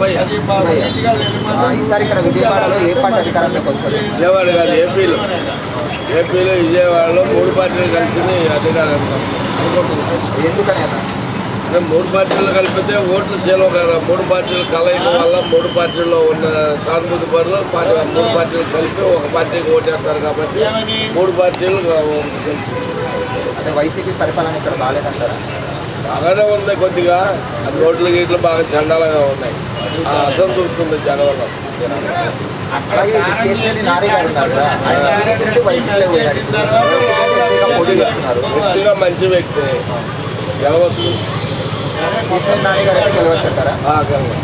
శివయ్య శివయ్య. ఆ, ఈసారి ఇక్కడ విజయవాడలో ఏ పార్టీ అధికారంలోకి వస్తుంది విజయవాడ కాదు ఏపీలో ఏపీలో విజయవాడలో మూడు పార్టీలు కలిసి అధికారానికి వస్తాయి అనుకుంటున్నాను ఎందుకని అన్న అంటే మూడు పార్టీలు కలిపితే ఓట్లు సేలో కదా మూడు పార్టీలు కలయిక వల్ల మూడు పార్టీల్లో ఉన్న సానుభూతి పనులు పార్టీ మూడు పార్టీలు కలిపి ఒక పార్టీకి ఓటేస్తారు కాబట్టి మూడు పార్టీలు కలిసి అంటే వైసీపీ పరిపాలన ఇక్కడ బాగాలేదంటారా బాగానే ఉంది కొద్దిగా అది రోడ్లు గీట్లు బాగా చండాలంగా ఉన్నాయి ఆ అసంతృప్తి ఉంది జనం వల్ల అలాగే ఇటు కేసీఆర్ నారి గారు ఉన్నారు కదా ఆయన టీడీపీ నుండి వైసీపీలో పోయాడు ఇప్పుడు వైసీపీ నుండి ఎంపీగా పోటీ చేస్తున్నారు వ్యక్తిగా మంచి వ్యక్తి గెలవచ్చు కేసీఆర్ నాని గారు అయితే గెలవచ్చు అంటారా ఆ, గెలవచ్చు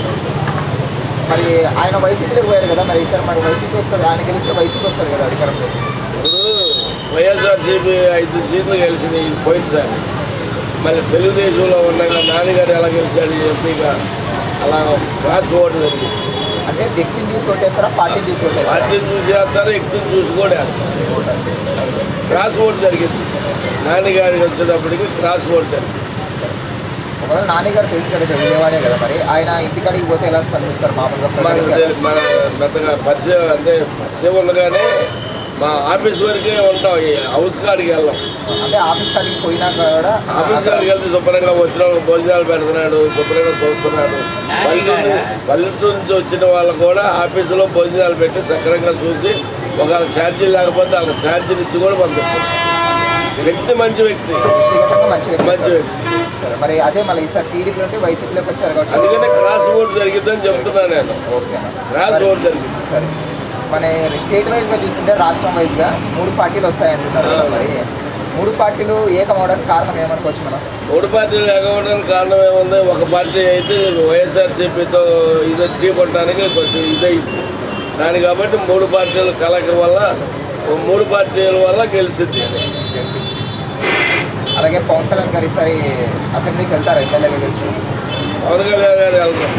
మరి ఆయన వైసీపీలోకి పోయారు కదా మరి ఈసారి మరి వైసీపీ వస్తుంది ఆయన గెలిస్తే వైసీపీ వస్తుంది కదా అధికారంలోకి ఇప్పుడు వైఎస్ఆర్సీపీ ఐదు సీట్లు గెలిచినాయి ఇది పోయినసారి మళ్ళీ తెలుగుదేశంలో ఉండగా నాన్నగారు ఎలా గెలిచాడు ఎంపీగా అలా క్రాస్ ఓటు జరిగింది అంటే వ్యక్తిని చూసి ఓటేస్తారా పార్టీని చూసి ఓటేస్తారా పార్టీని చూసి వేస్తారు ఎక్కువ చూసి కూడా వేస్తారు క్రాస్ ఓటు జరిగింది నాన్నగారికి వచ్చేటప్పటికి క్రాస్ ఓటు జరిగింది ఒకవేళ నాని గారు తెలుసు కదా ఇక్కడ విజయవాడే కదా మరి ఆయన ఇంటికాడికి పోతే ఎలా స్పందిస్తారు మామూలుగా మన ప్రజలకి? మన పెద్దగా పరిచయం అంటే పరిచయం ఉండగానే మా ఆఫీస్ వరకే ఉంటాం ఈ హౌస్ కాడికి వెళ్ళాం అంటే ఆఫీస్ కాడికి పోయినాక కూడా ఆఫీస్ కాడికి వెళ్తే శుభ్రంగా వచ్చిన వాళ్ళకి భోజనాలు పెడుతున్నాడు శుభ్రంగా చూస్తున్నాడు పల్లెటూరు పల్లెటూరు నుంచి వచ్చిన వాళ్ళు కూడా ఆఫీసులో భోజనాలు పెట్టి సక్రంగా చూసి ఒకవేళ ఛార్జీలు లేకపోతే వాళ్ళకి ఛార్జీలు ఇచ్చి కూడా పంపిస్తారు వ్యక్తి మంచి వ్యక్తి వ్యక్తిగతంగా మంచి వ్యక్తి మంచి వ్యక్తి సరే మరి అదే మళ్ళీ ఈసారి టీడీపీ నుండి వైసీపీలోకి వచ్చారు కాబట్టి అందుకనే క్రాస్ ఓట్ జరిగిద్దని చెప్తున్నాను నేను ఓకే క్రాస్ ఓట్ జరిగింది సరే మన స్టేట్ వైజ్గా చూసుకుంటే రాష్ట్రం వైజ్గా మూడు పార్టీలు వస్తాయంటున్నారు కదా మరి మూడు పార్టీలు ఏకమవడానికి కారణం ఏమనుకోవచ్చు మనం మూడు పార్టీలు లేకపోవడానికి కారణం ఏముంది ఒక పార్టీ అయితే వైఎస్ఆర్సీపీతో ఇది ఢీ కొట్టడానికి కొద్ది ఇదైంది దాని కాబట్టి మూడు పార్టీల కలయిక వల్ల ఓ మూడు పార్టీల వల్ల గెలిచింది అలాగే పవన్ కళ్యాణ్ గారు ఈసారి అసెంబ్లీకి వెళ్తారు ఎమ్మెల్యేగా గెలిచి పవన్ కళ్యాణ్ గారు వెళ్తాం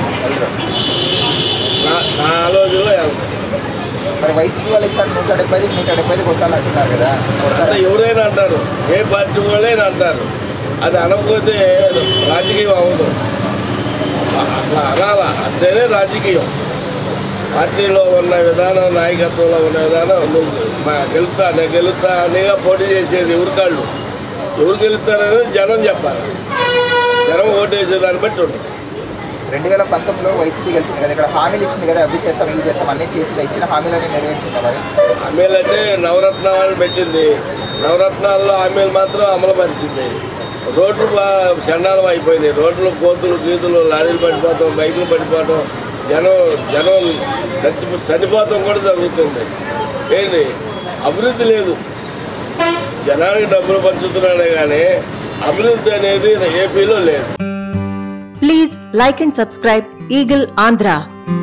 నా నా ఆలోచనలో వెళ్తాం మరి వైసీపీ వాళ్ళు ఈసారి నూట డెబ్బై నూట డెబ్బై కొట్టాలంటున్నారు కదా అంటే కొడతారా ఎవరైనా అంటారు ఏ పార్టీ వాళ్ళైనా అంటారు అది అనకపోతే రాజకీయం అవ్వదు అట్లా అనాల అంటేనే రాజకీయం పార్టీలో ఉన్న విధానం నాయకత్వంలో ఉన్న విధానం నువ్వు మా గెలుస్తా నేను గెలుస్తా అనేగా పోటీ చేసేది ఎవరి కాళ్ళు ఎవరు గెలుస్తారనేది జనం చెప్పాలి జనం ఓటేసే దాన్ని బట్టి ఉంటుంది రెండు వేల పంతొమ్మిదిలో వైసీపీ గెలిచింది కదా ఇక్కడ హామీలు ఇచ్చింది కదా అవి చేస్తాం ఇవి చేస్తాం అన్నీ చేసి ఇచ్చిన హామీలన్నీ నెరవేర్చింది మరి హామీలంటే నవరత్నాలు పెట్టింది నవరత్నాల్లో హామీలు మాత్రం అమలు పరిచింది రోడ్లు బా- చండాలం అయిపోయినాయి రోడ్లు కోతులు గీతులు లారీలు పడిపోతాం బైకులు పడిపోవటం జనం జనం చచ్చి చనిపోతాం కూడా జరుగుతుంది ఏంటి అభివృద్ధి లేదు జనానికి డబ్బులు పంచుతున్నాడే కానీ అభివృద్ధి అనేది ఏపీలో లేదు Please like and subscribe Eagle Andhra.